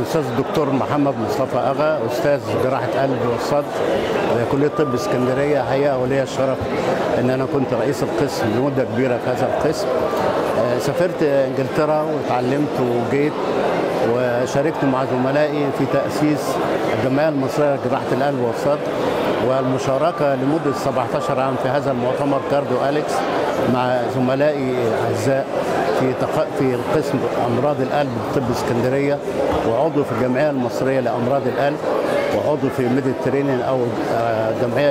الاستاذ الدكتور محمد مصطفى اغا استاذ جراحه قلب والصدر بكليه طب اسكندريه حقيقه ولي الشرف ان انا كنت رئيس القسم لمده كبيره في هذا القسم آه، سافرت انجلترا وتعلمت وجيت وشاركت مع زملائي في تاسيس الجمعيه المصريه لجراحه القلب والصدر والمشاركه لمده 17 عام في هذا المؤتمر كارديو اليكس مع زملائي اعزاء في تق... في قسم امراض القلب بطب اسكندريه وعضو في الجمعيه المصريه لامراض القلب وعضو في ميديترينيان او آه، الجمعيه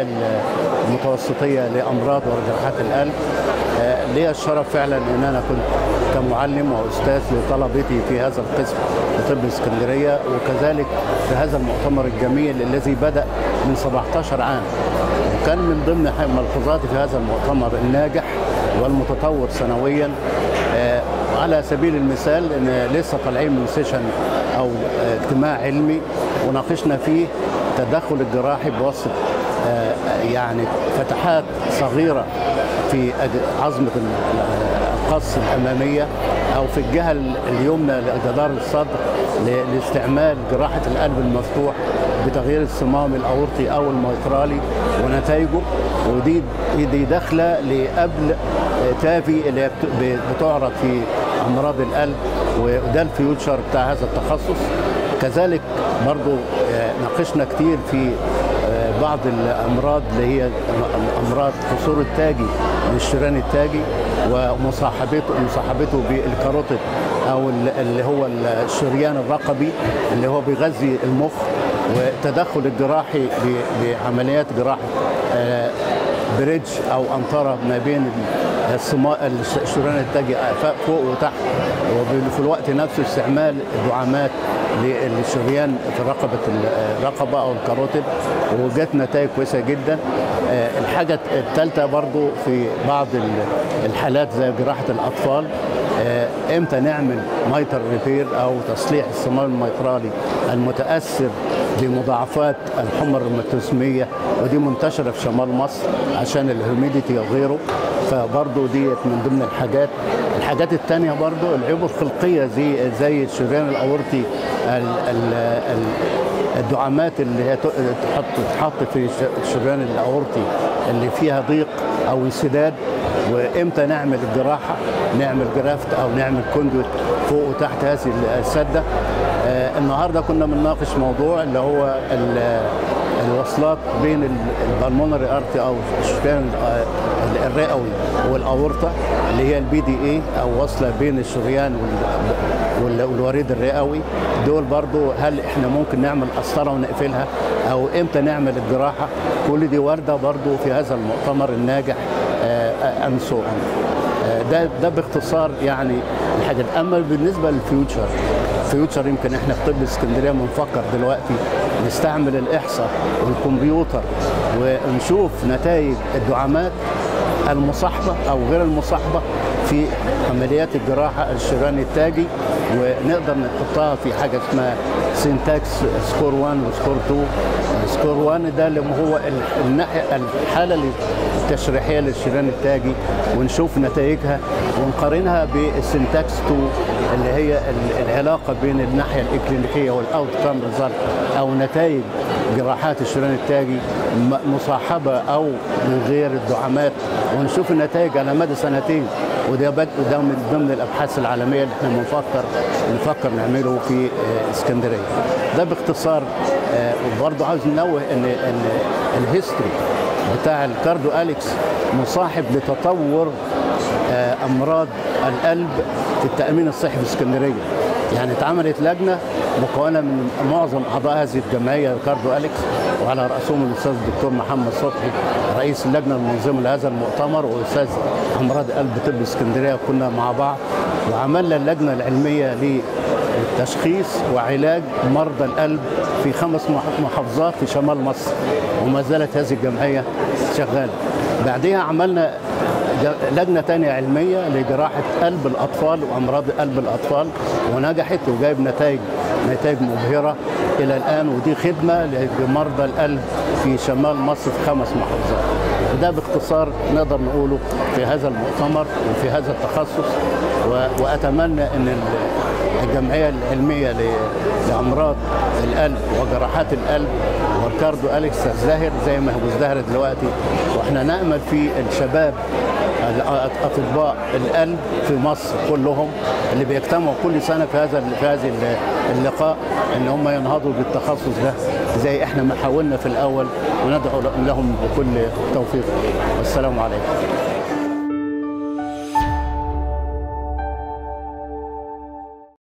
المتوسطيه لامراض وجراحات القلب آه، لي الشرف فعلا ان انا كنت كمعلم واستاذ لطلبتي في هذا القسم بطب اسكندريه وكذلك في هذا المؤتمر الجميل الذي بدا من 17 عام وكان من ضمن ملحوظاتي في هذا المؤتمر الناجح والمتطور سنويا آه، على سبيل المثال ان لسه طالعين من سيشن او آه، اجتماع علمي وناقشنا فيه التدخل الجراحي بواسطه آه، يعني فتحات صغيره في أج- عظمه ال- القص الاماميه او في الجهه ال- اليمنى لجدار الصدر ل- لاستعمال جراحه القلب المفتوح بتغيير الصمام الاورطي او الميترالي ونتائجه ودي دي داخله لقبل تافي اللي هي بت- بتعرض في امراض القلب وده الفيوتشر بتاع هذا التخصص كذلك برضو آه، ناقشنا كتير في آه، بعض الامراض اللي هي امراض قصور التاجي للشريان التاجي ومصاحبته مصاحبته بالكاروتيد او ال- اللي هو الشريان الرقبي اللي هو بيغذي المخ والتدخل الجراحي ب- بعمليات جراحه آه، بريدج او انطره ما بين الصما- الشريان التاجي فوق وتحت وفي الوقت نفسه استعمال دعامات للشريان في رقبه الرقبه او الكاروتيد وجت نتائج كويسه جدا آه، الحاجه الثالثه برضو في بعض ال- الحالات زي جراحه الاطفال آه، امتى نعمل مايتر ريبير او تصليح الصمام الميترالي المتاثر بمضاعفات الحمى الروماتيزميه ودي منتشره في شمال مصر عشان الهيوميديتي وغيره فبرضه ديت من ضمن الحاجات الحاجات التانية برضه العيوب الخلقية زي زي الشريان الأورطي ال ال ال الدعامات اللي هي تحط تحط في الش- الشريان الأورطي اللي فيها ضيق أو انسداد وامتى نعمل الجراحة نعمل جرافت أو نعمل كوندويت فوق وتحت هذه السدة آه النهارده كنا بنناقش موضوع اللي هو ال- الوصلات بين ال- البلمونري ارتي او الشريان ال- الرئوي والاورطه اللي هي البي دي اي او وصله بين الشريان وال- وال- والوريد الرئوي دول برضو هل احنا ممكن نعمل قسطره ونقفلها او امتى نعمل الجراحه كل دي وارده برضو في هذا المؤتمر الناجح ان سو ده ده باختصار يعني الحاجات اما بالنسبه للفيوتشر الفيوتشر يمكن احنا في طب اسكندريه بنفكر دلوقتي نستعمل الاحصاء والكمبيوتر ونشوف نتائج الدعامات المصاحبه او غير المصاحبه في عمليات الجراحه الشريان التاجي ونقدر نحطها في حاجه اسمها سينتاكس سكور 1 وسكور 2 سكور 1 ده اللي هو ال- الناحيه الحاله التشريحيه للشريان التاجي ونشوف نتائجها ونقارنها بالسنتاكس 2 اللي هي ال- العلاقه بين الناحيه الاكلينيكيه والاوت كام ريزلت او نتائج جراحات الشريان التاجي م- مصاحبه او من غير الدعامات ونشوف النتائج على مدى سنتين وده بد... وده من ضمن الابحاث العالميه اللي احنا بنفكر نفكر نعمله في آه، اسكندريه. ده باختصار آه، وبرضه عاوز ننوه ان ان الهيستوري بتاع الكاردو اليكس مصاحب لتطور آه، امراض القلب في التامين الصحي في اسكندريه. يعني اتعملت لجنه مكونه من معظم اعضاء هذه الجمعيه الكاردو اليكس وعلى راسهم الاستاذ الدكتور محمد صبحي رئيس اللجنه المنظمه لهذا المؤتمر واستاذ امراض قلب طب اسكندريه كنا مع بعض وعملنا اللجنه العلميه لتشخيص وعلاج مرضى القلب في خمس مح- محافظات في شمال مصر وما زالت هذه الجمعيه شغاله. بعدها عملنا ج- لجنه تانية علميه لجراحه قلب الاطفال وامراض قلب الاطفال ونجحت وجايب نتائج نتائج مبهره الى الان ودي خدمه لمرضى القلب في شمال مصر في خمس محافظات وده باختصار نقدر نقوله في هذا المؤتمر وفي هذا التخصص و- واتمنى ان ال- الجمعيه العلميه ل- لامراض القلب وجراحات القلب والكاردو اليكس الزاهر زي ما هو ازدهر دلوقتي واحنا نامل في الشباب الأ- اطباء القلب في مصر كلهم اللي بيجتمعوا كل سنه في هذا في هذه اللقاء ان هم ينهضوا بالتخصص ده زي احنا ما حاولنا في الاول وندعو لهم بكل توفيق والسلام عليكم